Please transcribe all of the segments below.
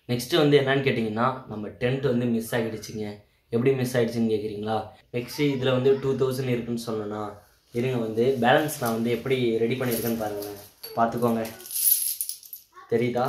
next வந்து என்னன்னு கேட்டிங்கன்னா நம்ம டென்ட் வந்து மிஸ் ஆகிடுச்சிங்க எப்படி மிஸ் ஆகிடுச்சின்னு கேட்குறீங்களா நெக்ஸ்ட்டு இதில் வந்து டூ தௌசண்ட் இருக்குன்னு சொன்னேன்னா இருங்க வந்து பேலன்ஸ் நான் வந்து எப்படி ரெடி பண்ணியிருக்கேன்னு பாருங்களேன் பார்த்துக்கோங்க தெரியுதா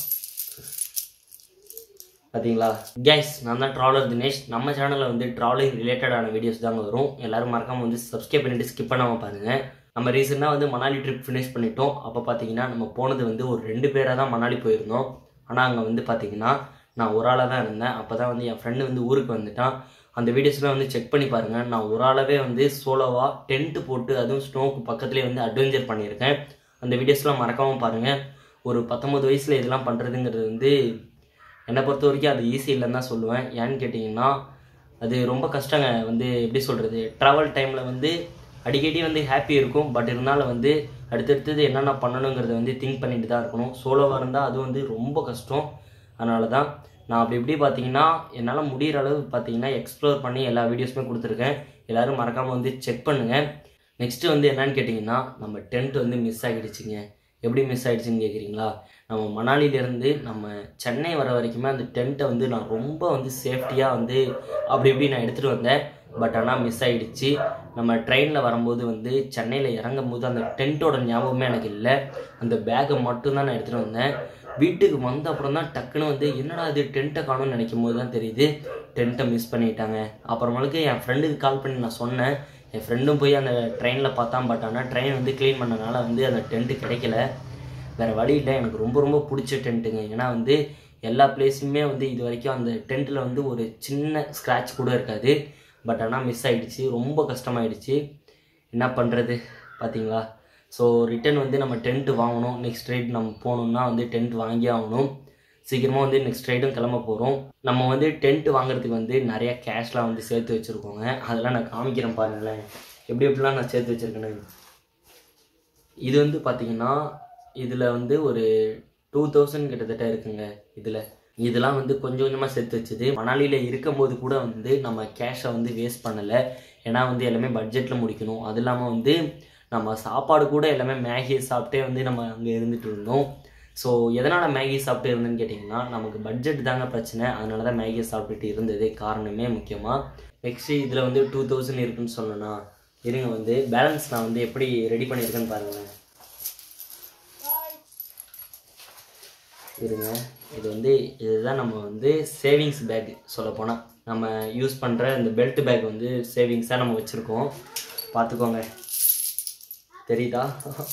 பார்த்தீங்களா கேஸ் நான் தான் ட்ராவலர் தினேஷ் நம்ம சேனலில் வந்து ட்ராவலிங் ரிலேட்டடான வீடியோஸ் தாங்க வரும் எல்லாரும் மறக்காம வந்து சப்ஸ்கிரைப் பண்ணிட்டு ஸ்கிப் பண்ணாமல் பாருங்கள் நம்ம ரீசெண்டாக வந்து மணாலி ட்ரிப் ஃபினிஷ் பண்ணிட்டோம் அப்போ பார்த்தீங்கன்னா நம்ம போனது வந்து ஒரு ரெண்டு பேராக தான் மணாலி போயிருந்தோம் ஆனால் அங்கே வந்து பார்த்தீங்கன்னா நான் ஒரு ஆளாக தான் இருந்தேன் அப்போ தான் வந்து என் ஃப்ரெண்டு வந்து ஊருக்கு வந்துட்டான் அந்த வீடியோஸ்லாம் வந்து செக் பண்ணி பாருங்கள் நான் ஒரு ஆளாவே வந்து சோலோவாக டென்ட்டு போட்டு அதுவும் ஸ்னோவுக்கு பக்கத்துலேயே வந்து அட்வென்ச்சர் பண்ணியிருக்கேன் அந்த வீடியோஸ்லாம் மறக்காமல் பாருங்கள் ஒரு பத்தொம்பது வயசில் இதெல்லாம் பண்ணுறதுங்கிறது வந்து என்னை பொறுத்த வரைக்கும் அது ஈஸி இல்லைன்னு தான் சொல்லுவேன் ஏன்னு கேட்டிங்கன்னா அது ரொம்ப கஷ்டங்க வந்து எப்படி சொல்கிறது ட்ராவல் டைமில் வந்து அடிக்கடி வந்து ஹாப்பி இருக்கும் பட் இருந்தாலும் வந்து அடுத்தடுத்தது என்னென்ன பண்ணணுங்கிறத வந்து திங்க் பண்ணிட்டு தான் இருக்கணும் சோலோவாக இருந்தால் அது வந்து ரொம்ப கஷ்டம் அதனால தான் நான் அப்படி இப்படி பார்த்தீங்கன்னா என்னால் முடிகிற அளவு பார்த்தீங்கன்னா எக்ஸ்ப்ளோர் பண்ணி எல்லா வீடியோஸுமே கொடுத்துருக்கேன் எல்லோரும் மறக்காமல் வந்து செக் பண்ணுங்கள் நெக்ஸ்ட்டு வந்து என்னன்னு கேட்டிங்கன்னா நம்ம டென்ட் வந்து மிஸ் ஆகிடுச்சிங்க எப்படி மிஸ் ஆகிடுச்சின்னு கேட்குறீங்களா நம்ம மணாலியிலேருந்து நம்ம சென்னை வர வரைக்குமே அந்த டென்ட்டை வந்து நான் ரொம்ப வந்து சேஃப்டியாக வந்து அப்படி இப்படி நான் எடுத்துகிட்டு வந்தேன் பட் ஆனால் மிஸ் ஆகிடுச்சு நம்ம ட்ரெயினில் வரும்போது வந்து சென்னையில் இறங்கும் போது அந்த டென்ட்டோட ஞாபகமே எனக்கு இல்லை அந்த பேக்கை மட்டும்தான் நான் எடுத்துகிட்டு வந்தேன் வீட்டுக்கு வந்த அப்புறம் தான் டக்குன்னு வந்து என்னடா இது டென்ட்டை காணும்னு நினைக்கும் போது தான் தெரியுது டென்ட்டை மிஸ் பண்ணிட்டாங்க அப்புறமேலுக்கு என் ஃப்ரெண்டுக்கு கால் பண்ணி நான் சொன்னேன் என் ஃப்ரெண்டும் போய் அந்த ட்ரெயினில் பார்த்தான் பட் ஆனால் ட்ரெயின் வந்து க்ளீன் பண்ணனால வந்து அந்த டென்ட்டு கிடைக்கல வேறு வழி இல்லை எனக்கு ரொம்ப ரொம்ப பிடிச்ச டென்ட்டுங்க ஏன்னா வந்து எல்லா பிளேஸுமே வந்து இது வரைக்கும் அந்த டென்ட்டில் வந்து ஒரு சின்ன ஸ்க்ராட்ச் கூட இருக்காது பட் ஆனால் மிஸ் ஆகிடுச்சு ரொம்ப கஷ்டமாயிடுச்சு என்ன பண்ணுறது பார்த்தீங்களா ஸோ ரிட்டன் வந்து நம்ம டென்ட்டு வாங்கணும் நெக்ஸ்ட் ரைட் நம்ம போகணுன்னா வந்து டென்ட் வாங்கி ஆகணும் சீக்கிரமாக வந்து நெக்ஸ்ட் ரைடும் கிளம்ப போகிறோம் நம்ம வந்து டென்ட் வாங்குறதுக்கு வந்து நிறைய கேஷ்லாம் வந்து சேர்த்து வச்சுருக்கோங்க அதெல்லாம் நான் காமிக்கிறேன் பாருங்களேன் எப்படி எப்படிலாம் நான் சேர்த்து வச்சுருக்கேன்னு இது வந்து பார்த்தீங்கன்னா இதில் வந்து ஒரு டூ தௌசண்ட் கிட்டத்தட்ட இருக்குங்க இதில் இதெல்லாம் வந்து கொஞ்சம் கொஞ்சமாக சேர்த்து வச்சது மணாலியில் இருக்கும்போது கூட வந்து நம்ம கேஷை வந்து வேஸ்ட் பண்ணலை ஏன்னா வந்து எல்லாமே பட்ஜெட்டில் முடிக்கணும் அது இல்லாமல் வந்து நம்ம சாப்பாடு கூட எல்லாமே மேகி சாப்பிட்டே வந்து நம்ம அங்கே இருந்துட்டு இருந்தோம் ஸோ எதனால் மேகி சாப்பிட்டு இருந்தேன்னு கேட்டிங்கன்னா நமக்கு பட்ஜெட் தாங்க பிரச்சனை அதனால தான் மேகி சாப்பிட்டுட்டு இருந்தது காரணமே முக்கியமாக நெக்ஸ்ட்டு இதில் வந்து டூ தௌசண்ட் இருக்குன்னு சொன்னேன்னா இருங்க வந்து பேலன்ஸ் நான் வந்து எப்படி ரெடி பண்ணியிருக்கேன்னு பாருங்களேன் இருங்க இது வந்து இதுதான் நம்ம வந்து சேவிங்ஸ் பேக் சொல்லப்போனால் நம்ம யூஸ் பண்ணுற இந்த பெல்ட் பேக் வந்து சேவிங்ஸாக நம்ம வச்சுருக்கோம் பார்த்துக்கோங்க தெரியுதா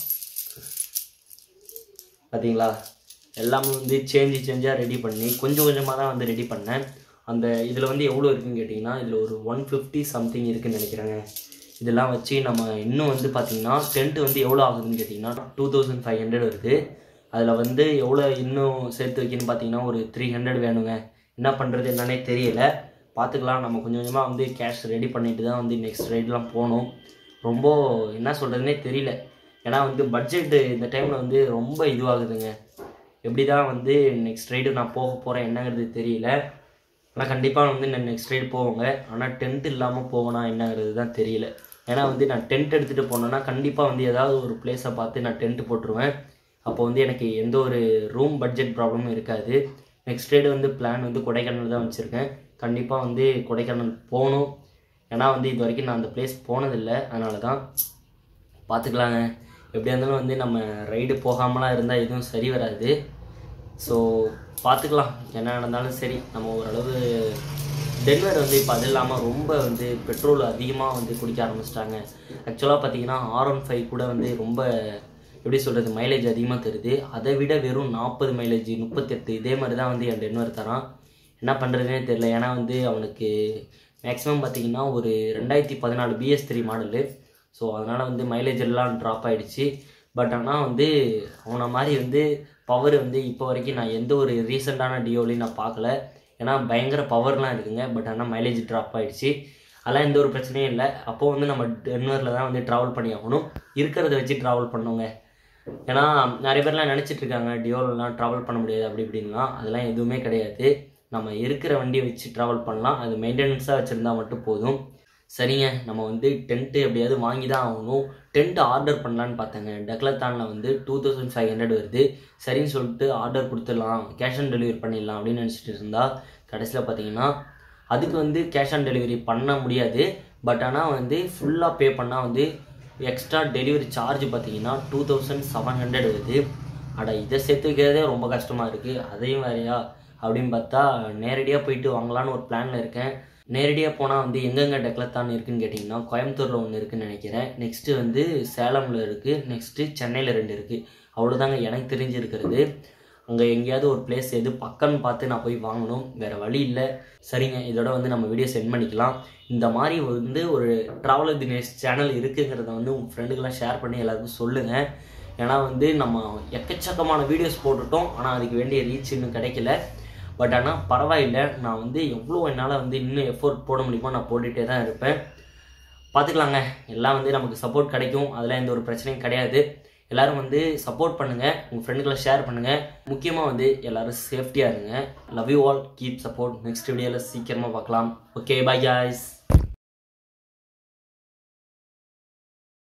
பார்த்தீங்களா எல்லாமே வந்து சேஞ்சு சேஞ்சாக ரெடி பண்ணி கொஞ்சம் கொஞ்சமாக தான் வந்து ரெடி பண்ணேன் அந்த இதில் வந்து எவ்வளோ இருக்குன்னு கேட்டிங்கன்னா இதில் ஒரு ஒன் ஃபிஃப்டி சம்திங் இருக்குன்னு நினைக்கிறேங்க இதெல்லாம் வச்சு நம்ம இன்னும் வந்து பார்த்திங்கன்னா டென்ட்டு வந்து எவ்வளோ ஆகுதுன்னு கேட்டிங்கன்னா டூ தௌசண்ட் ஃபைவ் ஹண்ட்ரட் வருது அதில் வந்து எவ்வளோ இன்னும் சேர்த்து வைக்கணும்னு பார்த்தீங்கன்னா ஒரு த்ரீ ஹண்ட்ரட் வேணுங்க என்ன பண்ணுறது என்னன்னே தெரியல பார்த்துக்கலாம் நம்ம கொஞ்சம் கொஞ்சமாக வந்து கேஷ் ரெடி பண்ணிட்டு தான் வந்து நெக்ஸ்ட் ரைட்லாம் போகணும் ரொம்ப என்ன சொல்கிறதுனே தெரியல ஏன்னா வந்து பட்ஜெட்டு இந்த டைமில் வந்து ரொம்ப இதுவாகுதுங்க எப்படி தான் வந்து நெக்ஸ்ட் ரைடு நான் போக போகிறேன் என்னங்கிறது தெரியல ஆனால் கண்டிப்பாக வந்து நான் நெக்ஸ்ட் ரைடு போவோங்க ஆனால் டென்ட் இல்லாமல் போவேனா என்னங்கிறது தான் தெரியல ஏன்னா வந்து நான் டென்ட் எடுத்துகிட்டு போனேன்னா கண்டிப்பாக வந்து ஏதாவது ஒரு பிளேஸை பார்த்து நான் டென்ட் போட்டுருவேன் அப்போ வந்து எனக்கு எந்த ஒரு ரூம் பட்ஜெட் ப்ராப்ளமும் இருக்காது நெக்ஸ்ட் ரைடு வந்து பிளான் வந்து கொடைக்கானல் தான் வச்சுருக்கேன் கண்டிப்பாக வந்து கொடைக்கானல் போகணும் ஏன்னா வந்து இது வரைக்கும் நான் அந்த பிளேஸ் போனதில்லை அதனால தான் பார்த்துக்கலாங்க எப்படியா இருந்தாலும் வந்து நம்ம ரைடு போகாமலாம் இருந்தால் எதுவும் சரி வராது ஸோ பார்த்துக்கலாம் என்ன நடந்தாலும் சரி நம்ம ஓரளவு டென்வர் வந்து இப்போ அது இல்லாமல் ரொம்ப வந்து பெட்ரோல் அதிகமாக வந்து குடிக்க ஆரம்பிச்சிட்டாங்க ஆக்சுவலாக பார்த்தீங்கன்னா ஆர் ஒன் ஃபைவ் கூட வந்து ரொம்ப எப்படி சொல்கிறது மைலேஜ் அதிகமாக தருது அதை விட வெறும் நாற்பது மைலேஜ் முப்பத்தெட்டு இதே மாதிரி தான் வந்து என் டென்வர் தரான் என்ன பண்ணுறதுனே தெரில ஏன்னா வந்து அவனுக்கு மேக்ஸிமம் பார்த்தீங்கன்னா ஒரு ரெண்டாயிரத்தி பதினாலு பிஎஸ் த்ரீ மாடலு ஸோ அதனால் வந்து மைலேஜ் எல்லாம் ட்ராப் ஆகிடுச்சு பட் ஆனால் வந்து அவனை மாதிரி வந்து பவர் வந்து இப்போ வரைக்கும் நான் எந்த ஒரு ரீசெண்டான டியோலையும் நான் பார்க்கல ஏன்னா பயங்கர பவர்லாம் இருக்குங்க பட் ஆனால் மைலேஜ் ட்ராப் ஆகிடுச்சு அதெல்லாம் எந்த ஒரு பிரச்சனையும் இல்லை அப்போது வந்து நம்ம டென்வரில் தான் வந்து ட்ராவல் பண்ணி ஆகணும் இருக்கிறத வச்சு ட்ராவல் பண்ணுவோங்க ஏன்னா நிறைய பேர்லாம் நினச்சிட்டு இருக்காங்க டியோலலாம் ட்ராவல் பண்ண முடியாது அப்படி இப்படின்லாம் அதெல்லாம் எதுவுமே கிடையாது நம்ம இருக்கிற வண்டியை வச்சு ட்ராவல் பண்ணலாம் அது மெயின்டெனன்ஸாக வச்சுருந்தா மட்டும் போதும் சரிங்க நம்ம வந்து டென்ட்டு எப்படியாவது வாங்கி தான் ஆகணும் டென்ட் ஆர்டர் பண்ணலான்னு பார்த்தேங்க டெக்லத்தானில் வந்து டூ தௌசண்ட் ஃபைவ் ஹண்ட்ரட் வருது சரின்னு சொல்லிட்டு ஆர்டர் கொடுத்துடலாம் கேஷ் ஆன் டெலிவரி பண்ணிடலாம் அப்படின்னு நினச்சிட்டு இருந்தா கடைசியில் பார்த்தீங்கன்னா அதுக்கு வந்து கேஷ் ஆன் டெலிவரி பண்ண முடியாது பட் ஆனால் வந்து ஃபுல்லாக பே பண்ணால் வந்து எக்ஸ்ட்ரா டெலிவரி சார்ஜ் பார்த்தீங்கன்னா டூ தௌசண்ட் செவன் ஹண்ட்ரட் வருது அட இதை சேர்த்துக்கிறதே ரொம்ப கஷ்டமாக இருக்குது அதையும் வேறையா அப்படின்னு பார்த்தா நேரடியாக போயிட்டு வாங்கலான்னு ஒரு பிளானில் இருக்கேன் நேரடியாக போனால் வந்து எங்கெங்கே டெக்லத்தான் இருக்குன்னு கேட்டிங்கன்னா கோயம்புத்தூரில் ஒன்று இருக்குன்னு நினைக்கிறேன் நெக்ஸ்ட்டு வந்து சேலமில் இருக்குது நெக்ஸ்ட்டு சென்னையில் ரெண்டு இருக்குது அவ்வளோதாங்க எனக்கு தெரிஞ்சிருக்கிறது அங்கே எங்கேயாவது ஒரு பிளேஸ் எது பக்கம்னு பார்த்து நான் போய் வாங்கணும் வேறு வழி இல்லை சரிங்க இதோட வந்து நம்ம வீடியோ சென்ட் பண்ணிக்கலாம் இந்த மாதிரி வந்து ஒரு ட்ராவலர் தினேஷ் சேனல் இருக்குங்கிறத வந்து உங்கள் ஃப்ரெண்டுக்கெல்லாம் ஷேர் பண்ணி எல்லாருக்கும் சொல்லுங்கள் ஏன்னா வந்து நம்ம எக்கச்சக்கமான வீடியோஸ் போட்டுட்டோம் ஆனால் அதுக்கு வேண்டிய ரீச் இன்னும் கிடைக்கல பட் ஆனால் பரவாயில்லை நான் வந்து எவ்வளோ என்னால் வந்து இன்னும் எஃபோர்ட் போட முடியுமோ நான் போட்டுகிட்டே தான் இருப்பேன் பார்த்துக்கலாங்க எல்லாம் வந்து நமக்கு சப்போர்ட் கிடைக்கும் அதெல்லாம் எந்த ஒரு பிரச்சனையும் கிடையாது எல்லாரும் வந்து சப்போர்ட் பண்ணுங்கள் உங்கள் ஃப்ரெண்டுகளை ஷேர் பண்ணுங்கள் முக்கியமாக வந்து எல்லாரும் சேஃப்டியாக இருங்க love you all keep support next வீடியோவில் சீக்கிரமாக பார்க்கலாம் ஓகே பை guys